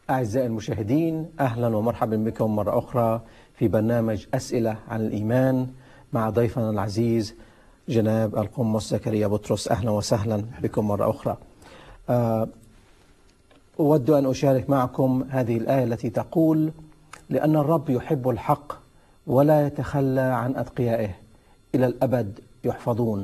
أعزائي المشاهدين أهلا ومرحبا بكم مرة أخرى في برنامج أسئلة عن الإيمان مع ضيفنا العزيز جناب القمص زكريا بطرس أهلا وسهلا بكم مرة أخرى آه، أود أن أشارك معكم هذه الآية التي تقول لأن الرب يحب الحق ولا يتخلى عن أتقيائه إلى الأبد يحفظون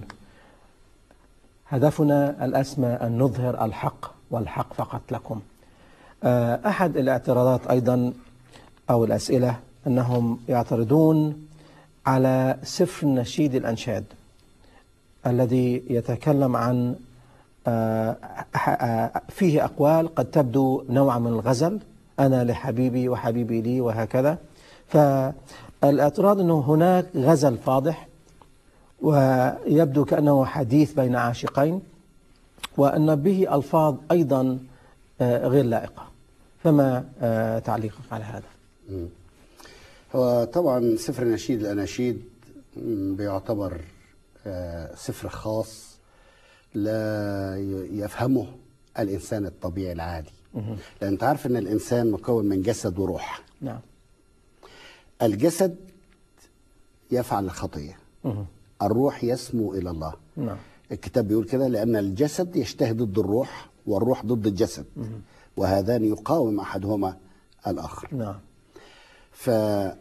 هدفنا الأسمى أن نظهر الحق والحق فقط لكم آه، أحد الاعتراضات أيضا أو الأسئلة أنهم يعترضون على سفر نشيد الأنشاد الذي يتكلم عن آه، آه، فيه أقوال قد تبدو نوعا من الغزل أنا لحبيبي وحبيبي لي وهكذا فالاعتراض أنه هناك غزل فاضح ويبدو كأنه حديث بين عاشقين وأن به ألفاظ أيضا آه، غير لائقة فما آه، تعليقك على هذا هو طبعا سفر نشيد الأناشيد م، بيعتبر آه، سفر خاص لا ي- يفهمه الإنسان الطبيعي العادي لأن أنت عارف أن الإنسان مكون من جسد وروح نعم الجسد يفعل الخطية مهم. الروح يسمو إلى الله نعم الكتاب بيقول كده لأن الجسد يشتهي ضد الروح والروح ضد الجسد وهذان يقاوم أحدهما الآخر نعم فالناس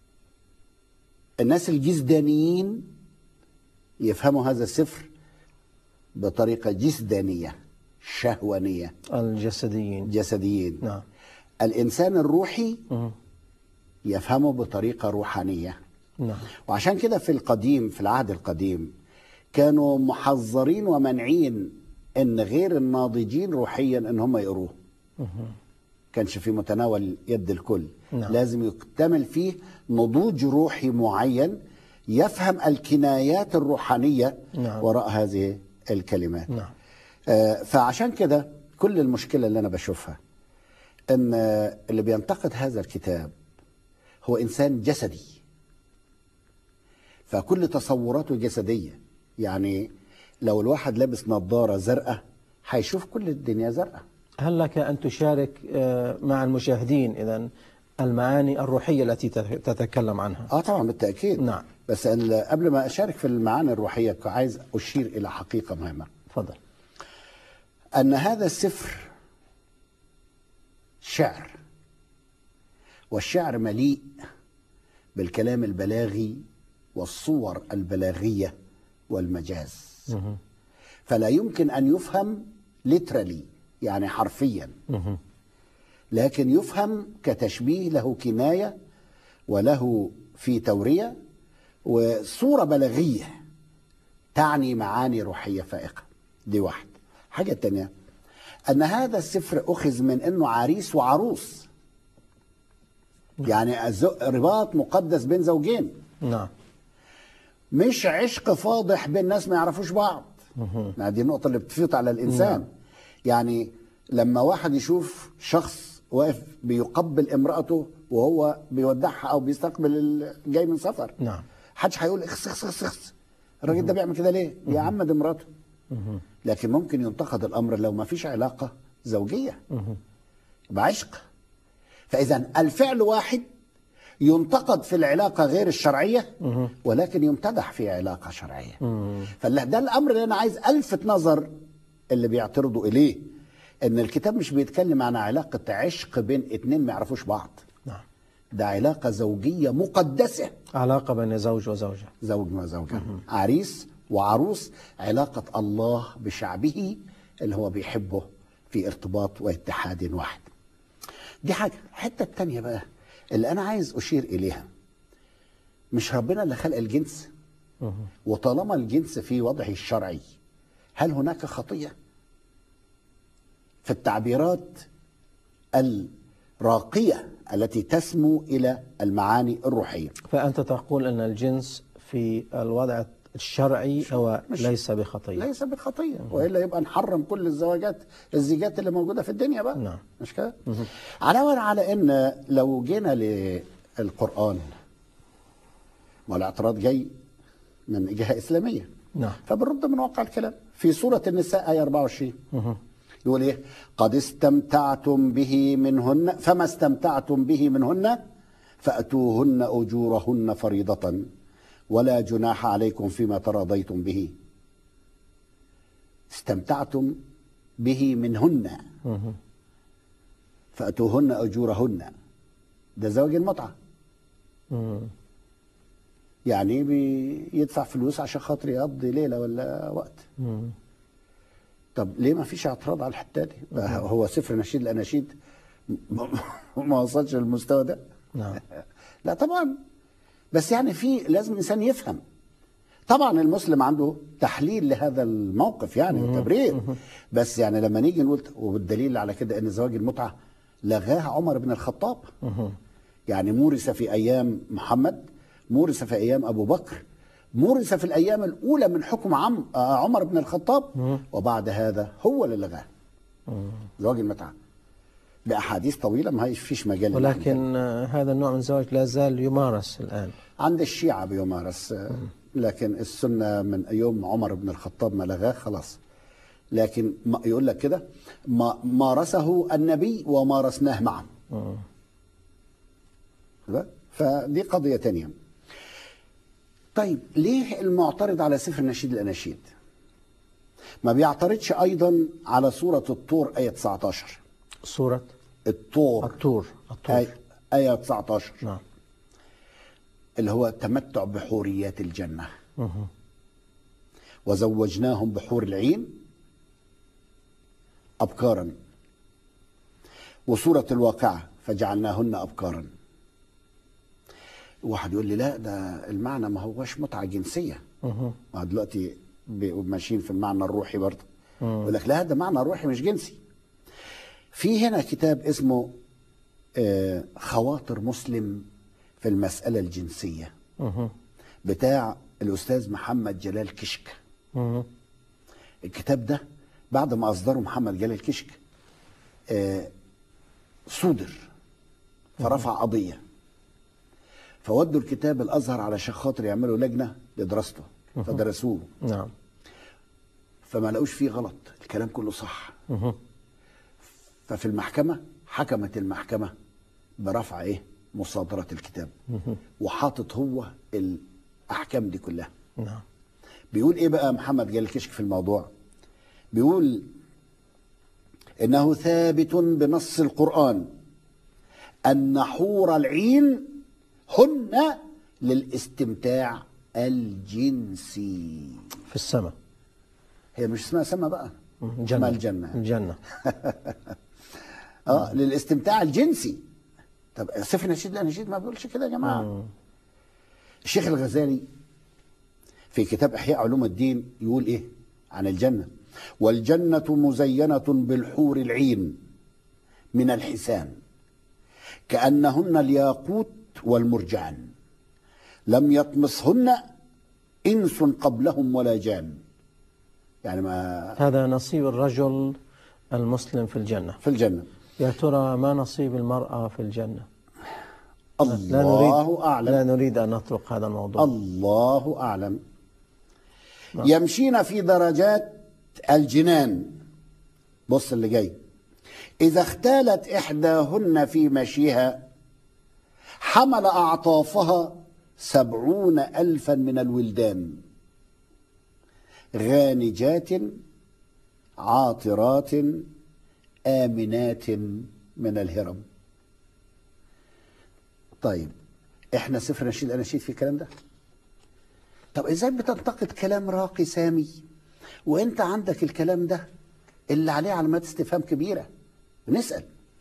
الجسدانيين يفهموا هذا السفر بطريقة جسدانية شهوانية الجسديين جسديين نعم الإنسان الروحي مهم. يفهمه بطريقة روحانية نعم وعشان كده في القديم في العهد القديم كانوا محذرين ومنعين ان غير الناضجين روحيا ان هم يقروه كانش في متناول يد الكل نعم. لازم يكتمل فيه نضوج روحي معين يفهم الكنايات الروحانية نعم. وراء هذه الكلمات نعم آه، فعشان كده كل المشكلة اللي أنا بشوفها أن آه، اللي بينتقد هذا الكتاب هو إنسان جسدي فكل تصوراته جسدية يعني لو الواحد لابس نظارة زرقاء هيشوف كل الدنيا زرقاء هل لك أن تشارك آه، مع المشاهدين إذا المعاني الروحية التي تت- تتكلم عنها اه طبعا بالتأكيد نعم. بس ال- قبل ما أشارك في المعاني الروحية كنت عايز أشير إلى حقيقة مهمة تفضل أن هذا السفر شعر والشعر مليء بالكلام البلاغي والصور البلاغية والمجاز مهم. فلا يمكن أن يفهم literally يعني حرفيا مهم. لكن يفهم كتشبيه له كناية وله في تورية وصورة بلاغية تعني معاني روحية فائقة دي واحد حاجة تانية أن هذا السفر أخذ من أنه عريس وعروس يعني الز- رباط مقدس بين زوجين نعم مش عشق فاضح بين ناس ما يعرفوش بعض ما دي النقطة اللي بتفيض على الإنسان يعني لما واحد يشوف شخص واقف بيقبل امرأته وهو بيودعها أو بيستقبل ال- جاي من سفر نعم حدش هيقول اخس اخس اخس اخس الراجل ده بيعمل كده ليه؟ بيعمد امراته لكن ممكن ينتقد الأمر لو ما فيش علاقة زوجية بعشق فإذا الفعل واحد ينتقد في العلاقة غير الشرعية ولكن يمتدح في علاقة شرعية فده الأمر اللي أنا عايز ألفت نظر اللي بيعترضوا إليه إن الكتاب مش بيتكلم عن علاقة عشق بين اتنين ما يعرفوش بعض نعم ده علاقة زوجية مقدسة علاقة بين زوج وزوجة زوج وزوجة عريس وعروس علاقة الله بشعبه اللي هو بيحبه في ارتباط واتحاد واحد دي حاجة الحتة التانية بقى اللي أنا عايز أشير إليها مش ربنا اللي خلق الجنس وطالما الجنس في وضعه الشرعي هل هناك خطية في التعبيرات الراقية التي تسمو إلى المعاني الروحية فأنت تقول أن الجنس في الوضع الشرعي هو مش- ليس بخطية ليس بخطيه والا يبقى نحرم كل الزواجات الزيجات اللي موجوده في الدنيا بقى نعم. مش كده علاوه على ان لو جينا للقران ما الاعتراض جاي من جهه اسلاميه نعم فبنرد من واقع الكلام في سوره النساء ايه 24 يقول ايه قد استمتعتم به منهن فما استمتعتم به منهن فاتوهن اجورهن فريضه ولا جناح عليكم فيما تراضيتم به استمتعتم به منهن فاتوهن اجورهن ده زواج المتعه مم. يعني بيدفع فلوس عشان خاطر يقضي ليله ولا وقت مم. طب ليه ما فيش اعتراض على الحته دي بقى هو سفر نشيد الاناشيد م- ما وصلش للمستوى ده نعم لا طبعا بس يعني في لازم الانسان يفهم طبعا المسلم عنده تحليل لهذا الموقف يعني وتبرير بس يعني لما نيجي نقول والدليل على كده ان زواج المتعه لغاها عمر بن الخطاب يعني مورث في ايام محمد مورث في ايام ابو بكر مورث في الايام الاولى من حكم عم آه، عمر بن الخطاب وبعد هذا هو اللي لغاه زواج المتعه باحاديث طويله ما فيش مجال إن إحنا ولكن آه، هذا النوع من الزواج لا زال يمارس الآن عند الشيعة بيمارس لكن السنة من يوم عمر بن الخطاب ما لغاه خلاص لكن ما يقول لك كده ما مارسه النبي ومارسناه معا لا؟ فدي قضية تانية طيب ليه المعترض على سفر نشيد الأناشيد ما بيعترضش أيضا على سورة الطور آية 19 سورة الطور الطور الطور آية, آية 19 نعم اللي هو تمتع بحوريات الجنة وزوجناهم بحور العين أبكارا وسورة الواقعة فجعلناهن أبكارا واحد يقول لي لا ده المعنى ما هوش متعة جنسية ما دلوقتي بيبقوا ماشيين في المعنى الروحي برضه يقول لك لا ده معنى روحي مش جنسي في هنا كتاب اسمه آه، خواطر مسلم في المسألة الجنسية بتاع الأستاذ محمد جلال كشك مهم. الكتاب ده بعد ما أصدره محمد جلال كشك آه، صودر فرفع قضية فودوا الكتاب الأزهر علشان خاطر يعملوا لجنة لدراسته فدرسوه نعم فما لقوش فيه غلط الكلام كله صح مهم. ففي المحكمة حكمت المحكمة برفع ايه مصادرة الكتاب وحاطط هو الأحكام دي كلها نعم بيقول ايه بقى محمد جلال كشك في الموضوع بيقول انه ثابت بنص القرآن ان حور العين هن للاستمتاع الجنسي في السماء هي مش اسمها سما بقى مم. اسمها الجنة الجنة اه للاستمتاع الجنسي طب سفر نشيد لا نشيد ما بيقولش كده يا جماعه الشيخ الغزالي في كتاب احياء علوم الدين يقول ايه عن الجنه والجنه مزينه بالحور العين من الحسان كانهن الياقوت والمرجان لم يطمسهن انس قبلهم ولا جان يعني ما هذا نصيب الرجل المسلم في الجنة في الجنه يا ترى ما نصيب المرأة في الجنة لا الله نريد اعلم لا نريد أن نطرق هذا الموضوع الله أعلم يمشين في درجات الجنان بص اللي جاي إذا اختالت إحداهن في مشيها حمل أعطافها سبعون ألفا من الولدان غانجات عاطرات آمنات من الهرم طيب احنا سفر نشيد اناشيد في الكلام ده طب ازاي بتنتقد كلام راقي سامي وانت عندك الكلام ده اللي عليه علامات استفهام كبيره نسال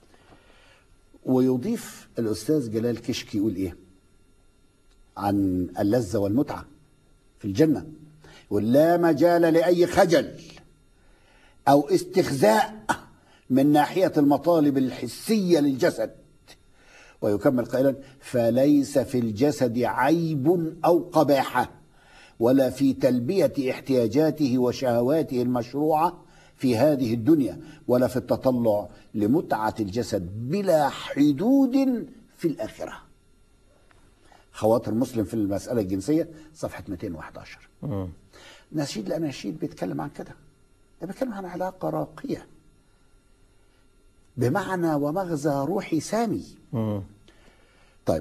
ويضيف الاستاذ جلال كشكي يقول ايه عن اللذه والمتعه في الجنه يقول لا مجال لاي خجل او استخزاء من ناحيه المطالب الحسيه للجسد ويكمل قائلا فليس في الجسد عيب او قباحه ولا في تلبيه احتياجاته وشهواته المشروعه في هذه الدنيا ولا في التطلع لمتعه الجسد بلا حدود في الاخره خواطر مسلم في المساله الجنسيه صفحه 211 مم. نشيد الاناشيد بيتكلم عن كده ده بيتكلم عن علاقه راقيه بمعنى ومغزى روحي سامي مم. طيب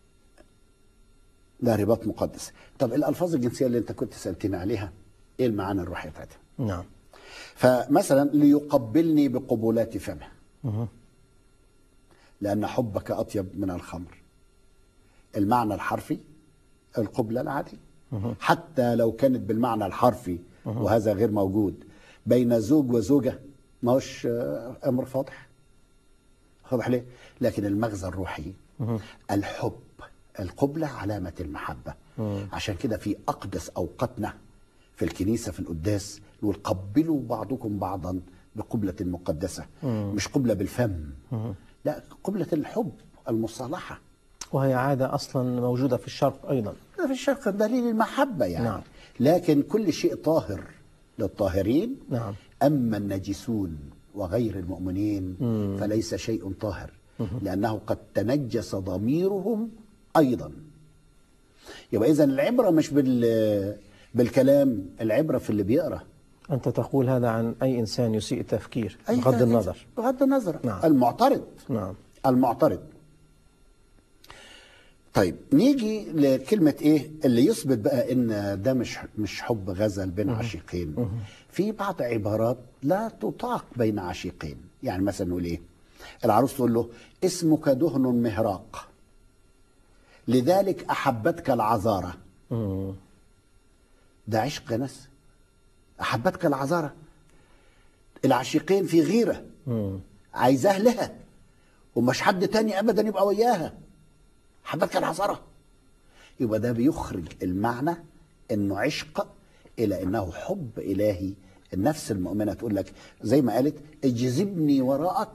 ده رباط مقدس طب الالفاظ الجنسيه اللي انت كنت سالتني عليها ايه المعاني الروحيه بتاعتها نعم فمثلا ليقبلني بقبلات فمه مهم. لان حبك اطيب من الخمر المعنى الحرفي القبله العادي حتى لو كانت بالمعنى الحرفي وهذا غير موجود بين زوج وزوجه ما هوش آه، امر فاضح واضح ليه لكن المغزى الروحي الحب القبلة علامة المحبة عشان كده في أقدس أوقاتنا في الكنيسة في القداس نقول قبلوا بعضكم بعضا بقبلة مقدسة مش قبلة بالفم لا قبلة الحب المصالحة وهي عادة أصلا موجودة في الشرق أيضا هذا في الشرق دليل المحبة يعني نعم. لكن كل شيء طاهر للطاهرين نعم. أما النجسون وغير المؤمنين فليس شيء طاهر لأنه قد تنجس ضميرهم أيضا يبقى إذا العبرة مش بال بالكلام العبرة في اللي بيقرأ أنت تقول هذا عن أي إنسان يسيء التفكير أي بغض كان- النظر بغض النظر نعم. المعترض نعم المعترض طيب نيجي لكلمة ايه اللي يثبت بقى ان ده مش مش حب غزل بين عشيقين في بعض عبارات لا تطاق بين عشيقين يعني مثلا نقول ايه العروس تقول له اسمك دهن مهراق لذلك احبتك العذارة مم. ده عشق يا ناس احبتك العذارة العشيقين في غيرة مم. عايزاه لها ومش حد تاني ابدا يبقى وياها حبتك العذراء يبقى ده بيخرج المعنى انه عشق الى انه حب الهي النفس المؤمنه تقول لك زي ما قالت اجذبني وراءك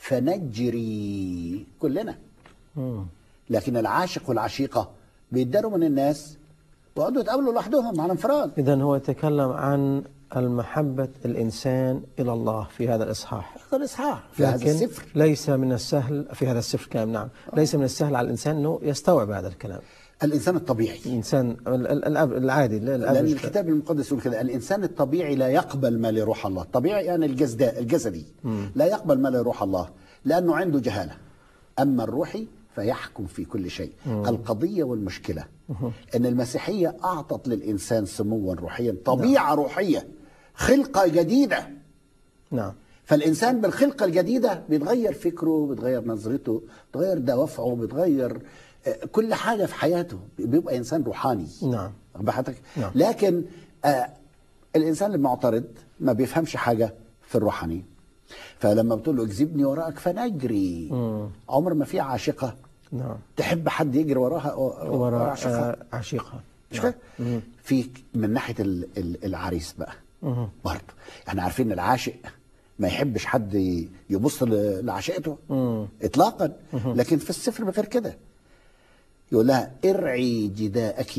فنجري كلنا مم. لكن العاشق والعشيقه بيتداروا من الناس ويقعدوا يتقابلوا لوحدهم على انفراد إذا هو يتكلم عن المحبة الإنسان إلى الله في هذا الإصحاح هذا الاصحاح في هذا لكن السفر ليس من السهل في هذا السفر كلام نعم ليس من السهل على الإنسان أنه يستوعب هذا الكلام الانسان الطبيعي الإنسان ال- ال- الأب- العادي ال- لأن الأفرج الكتاب المقدس يقول كده الإنسان الطبيعي لا يقبل ما لروح الله الطبيعي يعني الجسد الجسدي لا يقبل ما لروح الله لأنه عنده جهالة أما الروحي فيحكم في كل شيء القضية والمشكلة أن المسيحية أعطت للإنسان سموا روحيا طبيعة روحية خلقة جديدة نعم فالإنسان بالخلقة الجديدة بيتغير فكره بيتغير نظرته بيتغير دوافعه بيتغير آه، كل حاجة في حياته بيبقى إنسان روحاني نعم واخد بال حضرتك نعم. لكن آه الانسان المعترض ما بيفهمش حاجه في الروحاني فلما بتقول له اجذبني وراءك فنجري مم. عمر ما في عاشقه نعم تحب حد يجري وراها وراء عاشقها آه، عشيقها مش نعم. كده؟ في من ناحيه ال- ال- العريس بقى مم. برضه احنا عارفين ان العاشق ما يحبش حد ي- يبص ل- لعشيقته مم. اطلاقا لكن في السفر بغير كده يقول لها ارعي جداءك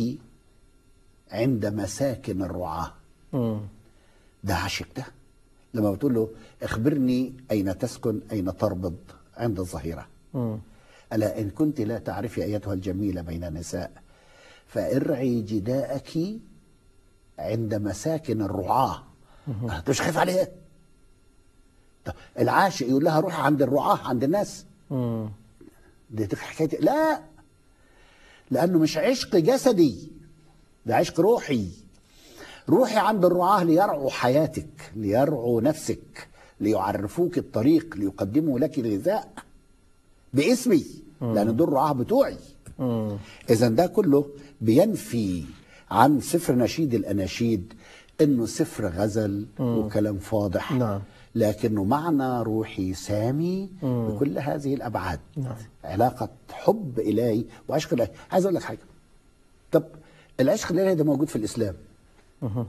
عند مساكن الرعاه مم. ده عاشق ده لما بتقول له اخبرني اين تسكن اين تربض عند الظهيره مم. الا ان كنت لا تعرفي ايتها الجميله بين النساء فارعي جداءك عند مساكن الرعاه انت مش خايف عليها طب العاشق يقول لها روحي عند الرعاه عند الناس مم. دي حكايه لا لانه مش عشق جسدي ده عشق روحي روحي عند الرعاه ليرعوا حياتك ليرعوا نفسك ليعرفوك الطريق ليقدموا لك الغذاء باسمي لان دول الرعاه بتوعي مم. اذا ده كله بينفي عن سفر نشيد الاناشيد انه سفر غزل وكلام فاضح نعم. لكنه معنى روحي سامي بكل هذه الابعاد نعم. علاقه حب الهي وعشق الهي عايز اقول لك حاجه طب العشق الالهي ده موجود في الاسلام مهم.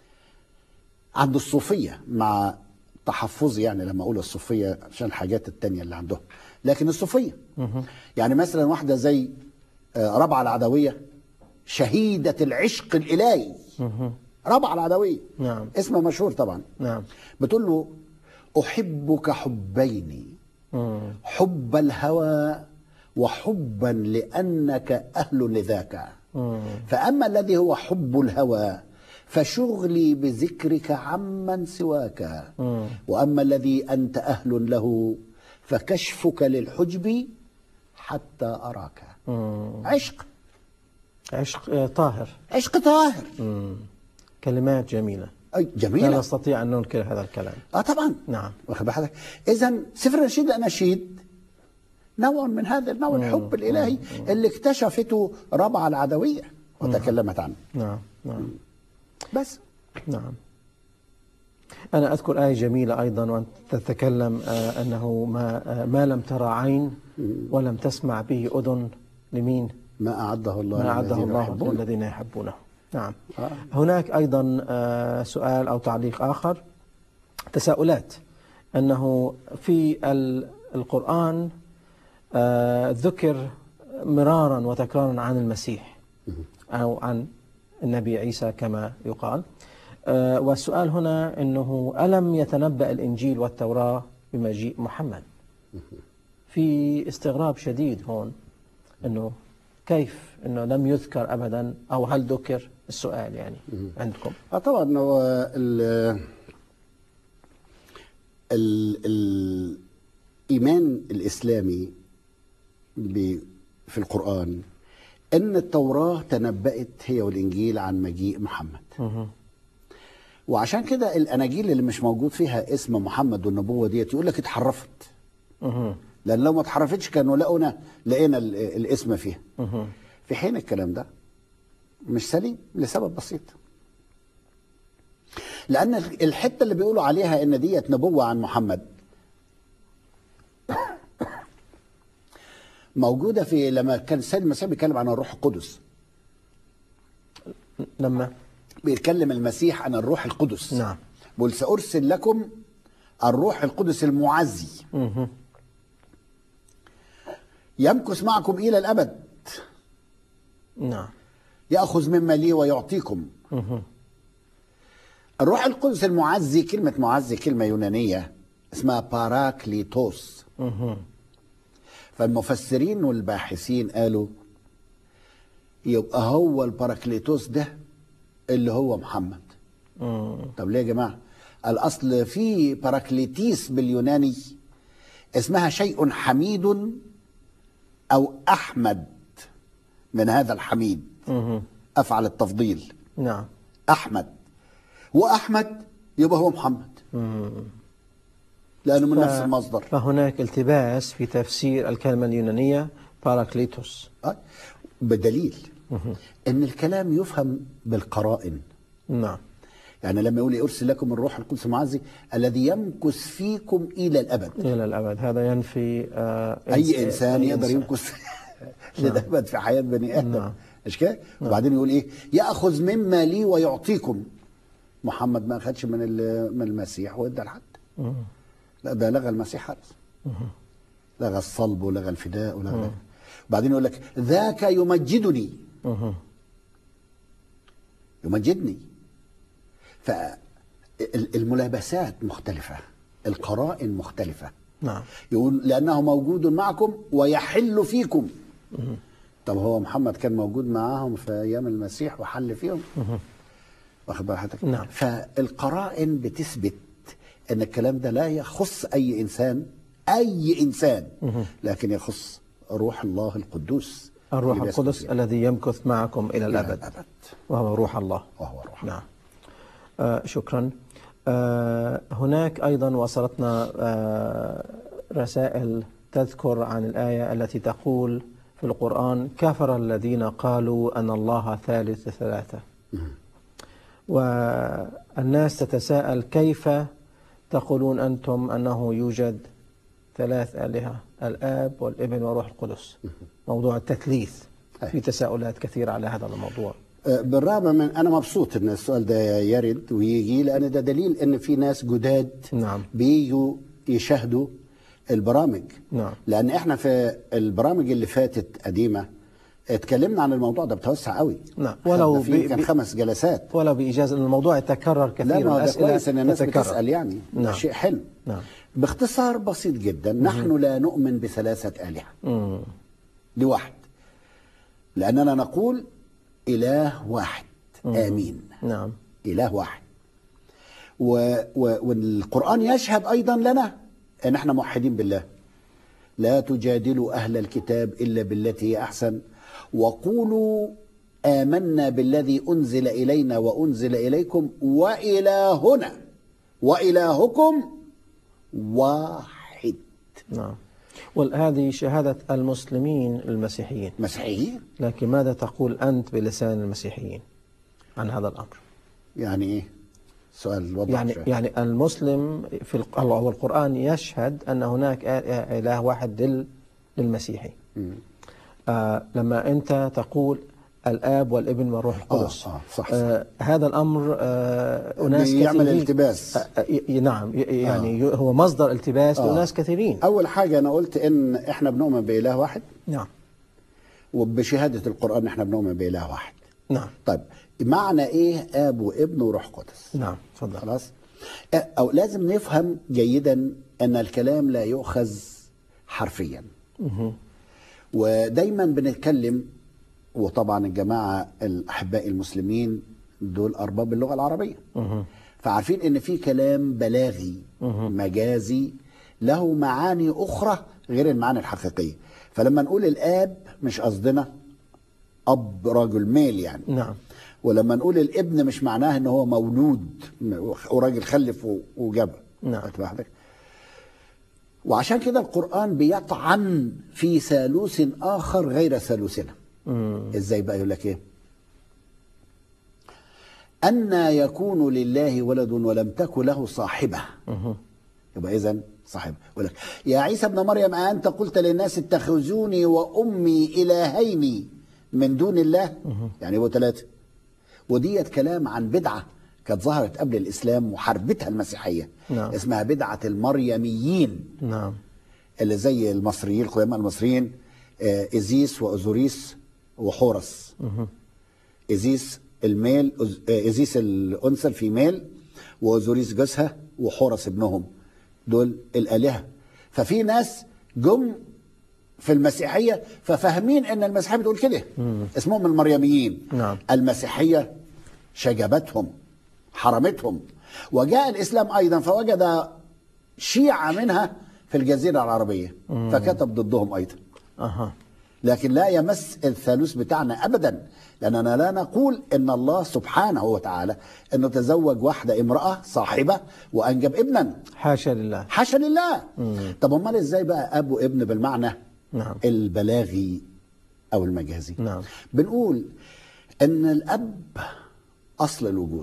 عند الصوفيه مع تحفظي يعني لما اقول الصوفيه عشان الحاجات التانية اللي عندهم لكن الصوفيه يعني مثلا واحده زي آه، ربعه العدويه شهيده العشق الالهي ربعه العدويه نعم. اسمه مشهور طبعا نعم بتقول له احبك حبين مم. حب الهوى وحبا لانك اهل لذاك مم. فاما الذي هو حب الهوى فشغلي بذكرك عمن سواك مم. واما الذي انت اهل له فكشفك للحجب حتى أراك عشق عشق آه، طاهر عشق طاهر مم. كلمات جميلة أي لا جميلة نستطيع أن ننكر هذا الكلام اه طبعا نعم. واخد بالك اذا سفر النشيد الاناشيد نوع من هذا النوع الحب الالهي اللي اكتشفته ربع العدويه وتكلمت عنه نعم نعم بس نعم أنا أذكر آية جميلة أيضا وأنت تتكلم آه، أنه ما آه، ما لم ترى عين ولم تسمع به أذن لمين؟ ما اعده الله ما أعده للذين الله يحبونه. للذين يحبونه نعم آه. هناك أيضا آه، سؤال أو تعليق آخر تساؤلات أنه في ال- القرآن آه، ذكر مرارا وتكرارا عن المسيح أو عن النبي عيسى كما يقال آه، والسؤال هنا أنه ألم يتنبأ الإنجيل والتوراة بمجيء محمد في استغراب شديد هون أنه كيف أنه لم يذكر أبدا أو هل ذكر السؤال يعني عندكم اه طبعا هو ال ال الايمان الاسلامي ب- في القران ان التوراه تنبأت هي والانجيل عن مجيء محمد مهم. وعشان كده الاناجيل اللي مش موجود فيها اسم محمد والنبوه ديت يقول لك اتحرفت مهم. لان لو ما اتحرفتش كانوا لقونا لقينا ال- الاسم فيها مهم. في حين الكلام ده مش سليم لسبب بسيط لان الحته اللي بيقولوا عليها ان ديت نبوه عن محمد موجوده في لما كان السيد المسيح بيتكلم عن الروح القدس لما بيتكلم المسيح عن الروح القدس نعم. بيقول سارسل لكم الروح القدس المعزي مهم. يمكث معكم الى الابد نعم ياخذ مما لي ويعطيكم مهم. الروح القدس المعزي كلمة معزي كلمة يونانية اسمها باراكليتوس مهم. فالمفسرين والباحثين قالوا يبقى هو الباراكليتوس ده اللي هو محمد مم. طب ليه يا جماعة الأصل في باراكليتيس باليوناني اسمها شيء حميد أو أحمد من هذا الحميد مهم. أفعل التفضيل نعم أحمد وأحمد يبقى هو محمد مم. لأنه من ف- نفس المصدر فهناك التباس في تفسير الكلمة اليونانية باراكليتوس آه. بدليل ان الكلام يفهم بالقرائن نعم يعني لما يقول ارسل لكم الروح القدس المعزي الذي يمكث فيكم الى الابد إلى الأبد هذا ينفي آه اي انسان أي يقدر إنسان. يمكث للابد في حياه بني ادم نعم. مش كده وبعدين يقول ايه ياخذ مما لي ويعطيكم محمد ما اخذش من ال- من المسيح وادى لحد مم. لا ده لغى المسيح خالص لغى الصلب ولغى الفداء ولغى وبعدين يقول لك ذاك يمجدني مهم. يمجدني فالملابسات مختلفة القرائن مختلفة نعم يقول لأنه موجود معكم ويحل فيكم طب هو محمد كان موجود معاهم في أيام المسيح وحل فيهم واخد بال حضرتك نعم. فالقرائن بتثبت ان الكلام ده لا يخص اي انسان اي انسان لكن يخص روح الله القدوس الروح اللي بيسكن القدس فينا. الذي يمكث معكم إلى إلى الأبد الابد وهو روح الله وهو روح نعم آه شكرا آه هناك أيضا وصلتنا آه رسائل تذكر عن الآية التي تقول في القرآن كفر الذين قالوا أن الله ثالث ثلاثة والناس تتساءل كيف تقولون أنتم أنه يوجد ثلاث آلهة الآب والابن والروح القدس موضوع التثليث في تساؤلات كثيرة على هذا الموضوع آه، بالرغم من انا مبسوط ان السؤال ده يرد ويجي لان ده دليل ان في ناس جداد نعم. بيجوا يشاهدوا البرامج نعم. لان احنا في البرامج اللي فاتت قديمه اتكلمنا عن الموضوع ده بتوسع قوي نعم. ولو ولو في بي- كان بي- خمس جلسات ولا بإيجاز أن الموضوع يتكرر كثيرا لا ما هو ده الأسئلة كويس ان الناس تتكرر. بتسال يعني ده نعم. شيء حلو نعم باختصار بسيط جدا نحن لا نؤمن بثلاثه الهه مم. دي واحد لاننا نقول اله واحد امين نعم اله واحد و و والقران يشهد ايضا لنا ان احنا موحدين بالله لا تجادلوا أهل الكتاب إلا بالتي هي أحسن وقولوا آمنا بالذي أنزل إلينا وأنزل إليكم وإلهنا وإلهكم واحد نعم وهذه شهادة المسلمين المسيحيين مسيحيين لكن ماذا تقول أنت بلسان المسيحيين عن هذا الأمر يعني إيه سؤال وضح يعني شوية. يعني المسلم في الق- أو القرآن يشهد أن هناك آ- آ- إله واحد لل- للمسيحي مم. آه لما أنت تقول الآب والابن والروح القدس آه، صح، صح. آه هذا الأمر آه أناس بيعمل كثيرين التباس. آه آه، ي- نعم ي- يعني ي- هو مصدر التباس آه. لناس كثيرين أول حاجة أنا قلت إن إحنا بنؤمن بإله واحد نعم وبشهادة القرآن إحنا بنؤمن بإله واحد نعم طيب معنى إيه آب وابن وروح قدس نعم تفضل خلاص أو لازم نفهم جيدا أن الكلام لا يؤخذ حرفيا مهم. ودايما بنتكلم وطبعا الجماعة الأحباء المسلمين دول أرباب اللغة العربية مهم. فعارفين ان في كلام بلاغي مجازي له معاني اخرى غير المعاني الحقيقيه فلما نقول الاب مش قصدنا اب رجل ميل يعني نعم ولما نقول الابن مش معناه ان هو مولود وراجل خلف و- وجاب نعم. واخد بالك؟ وعشان كده القران بيطعن في ثالوث اخر غير ثالوثنا مم. ازاي بقى يقول لك ايه أن يكون لله ولد ولم تكن له صاحبة مهم. يبقى إذا صاحب يقول لك يا عيسى ابن مريم أنت قلت للناس اتخذوني وأمي إلهين من دون الله يعني يبقوا ثلاثة وديت كلام عن بدعة كانت ظهرت قبل الإسلام وحربتها المسيحية نعم. اسمها بدعة المريميين نعم اللي زي المصريين القدماء المصريين آه، إزيس وأوزوريس وحورس مهم. إزيس الميل أز- آه، إزيس الأنثى الفيميل وأوزوريس جوزها وحورس ابنهم دول الآلهة ففي ناس جم في المسيحية ففاهمين ان المسيحية بتقول كده اسمهم المريميين نعم. المسيحية شجبتهم حرمتهم وجاء الإسلام أيضا فوجد شيعة منها في الجزيرة العربية فكتب ضدهم أيضا أها لكن لا يمس الثالوث بتاعنا ابدا لاننا لا نقول ان الله سبحانه وتعالى انه تزوج واحده امراه صاحبه وانجب ابنا حاشا لله حاشا لله طب امال ازاي بقى اب وابن بالمعنى نعم. البلاغي او المجازي نعم. بنقول ان الاب اصل الوجود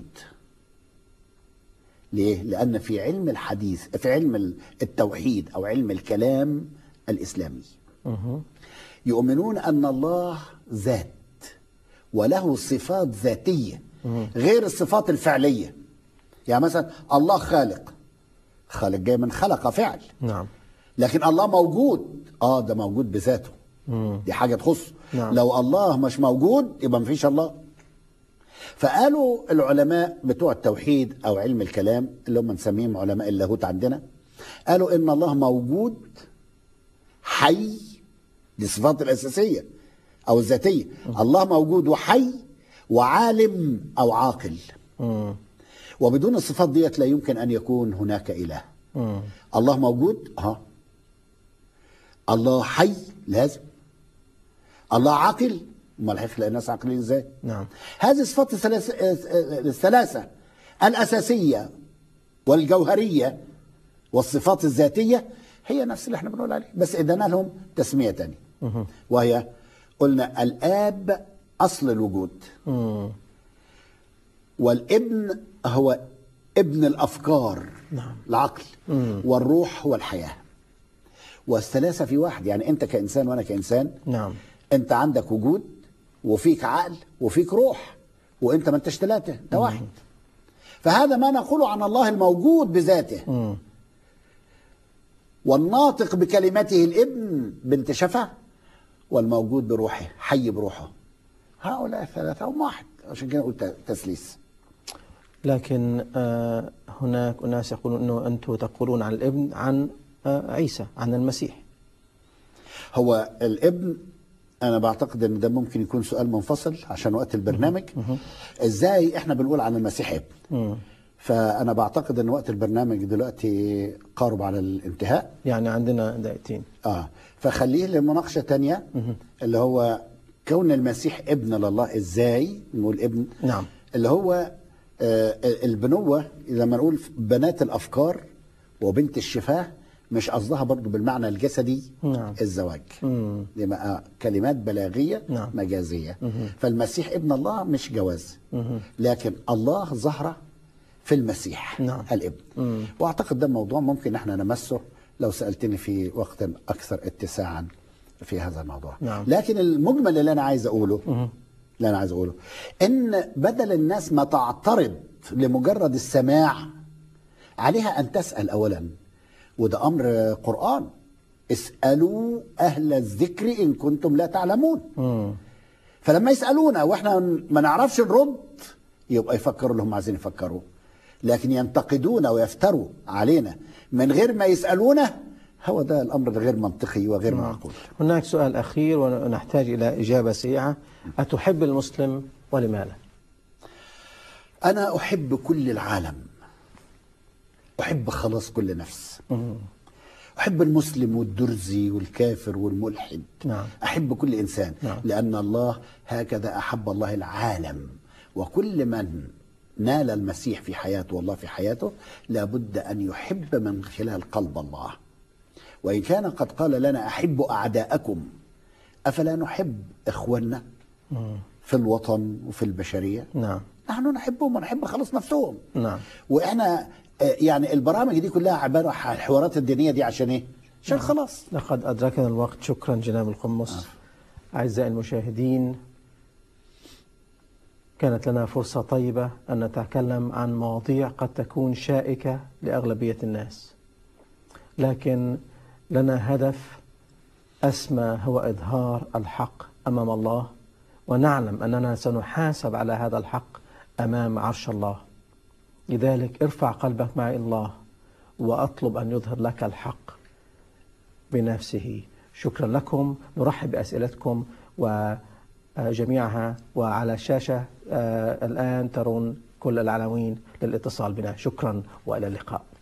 ليه لان في علم الحديث في علم التوحيد او علم الكلام الاسلامي مهم. يؤمنون ان الله ذات وله صفات ذاتيه غير الصفات الفعليه يعني مثلا الله خالق خالق جاي من خلق فعل نعم لكن الله موجود اه ده موجود بذاته مم. دي حاجه تخصه نعم. لو الله مش موجود يبقى مفيش الله فقالوا العلماء بتوع التوحيد او علم الكلام اللي هم نسميهم علماء اللاهوت عندنا قالوا ان الله موجود حي دي الصفات الاساسيه او الذاتيه الله موجود وحي وعالم او عاقل مم. وبدون الصفات ديت لا يمكن ان يكون هناك اله مم. الله موجود اه الله حي لازم الله عاقل امال هيخلق الناس عاقلين ازاي نعم هذه الصفات الثلاث- الثلاثه الاساسيه والجوهريه والصفات الذاتيه هي نفس اللي احنا بنقول عليه بس ادانا لهم تسميه تانية وهي قلنا الاب اصل الوجود مم. والابن هو ابن الافكار نعم. العقل والروح هو الحياه والثلاثه في واحد يعني انت كانسان وانا كانسان نعم انت عندك وجود وفيك عقل وفيك روح وانت ما انتش ثلاثه انت واحد فهذا ما نقوله عن الله الموجود بذاته مم. والناطق بكلمته الابن بنت شفا والموجود بروحه حي بروحه هؤلاء الثلاثه هم واحد عشان كده قلت تثليث لكن آه هناك أناس يقولون أنه أنتم تقولون عن الابن عن آه عيسى عن المسيح هو الابن انا بعتقد ان ده ممكن يكون سؤال منفصل عشان وقت البرنامج ازاي احنا بنقول عن المسيح ابن مم. فانا بعتقد ان وقت البرنامج دلوقتي قارب على الانتهاء يعني عندنا دقيقتين اه فخليه لمناقشه تانية اللي هو كون المسيح ابن لله ازاي نقول ابن نعم. اللي هو آه البنوه لما نقول بنات الافكار وبنت الشفاه مش قصدها برضو بالمعنى الجسدي نعم. الزواج مم. دي بقى كلمات بلاغيه نعم. مجازيه فالمسيح ابن الله مش جواز لكن الله ظهر في المسيح نعم. الابن واعتقد ده موضوع ممكن احنا نمسه لو سالتني في وقت اكثر اتساعا في هذا الموضوع نعم. لكن المجمل اللي انا عايز اقوله اللي انا عايز اقوله ان بدل الناس ما تعترض لمجرد السماع عليها ان تسال اولا وده امر قران اسالوا اهل الذكر ان كنتم لا تعلمون مم. فلما يسالونا واحنا ما نعرفش نرد يبقى يفكروا اللي هم عايزين يفكروا لكن ينتقدونا ويفتروا علينا من غير ما يسالونا هو ده الامر الغير منطقي وغير معقول هناك سؤال أخير ونحتاج إلى إجابة سريعة أتحب المسلم ولماذا؟ انا احب كل العالم احب خلاص كل نفس احب المسلم والدرزي والكافر والملحد نعم. احب كل انسان نعم. لان الله هكذا احب الله العالم وكل من نال المسيح في حياته والله في حياته لابد ان يحب من خلال قلب الله وان كان قد قال لنا احبوا اعداءكم افلا نحب اخواننا في الوطن وفي البشريه نعم نحن نحبهم ونحب خلاص نفسهم نعم واحنا آه، يعني البرامج دي كلها عباره عن الحوارات الدينيه دي عشان ايه؟ عشان خلاص لقد أدركنا الوقت شكرا جناب القمص أعزائي المشاهدين كانت لنا فرصة طيبة أن نتكلم عن مواضيع قد تكون شائكة لأغلبية الناس لكن لنا هدف أسمى هو إظهار الحق أمام الله ونعلم أننا سنحاسب على هذا الحق أمام عرش الله لذلك ارفع قلبك مع الله وأطلب أن يظهر لك الحق بنفسه شكرا لكم نرحب بأسئلتكم وجميعها وعلى الشاشة آه، الآن ترون كل العناوين للاتصال بنا شكرا وإلى اللقاء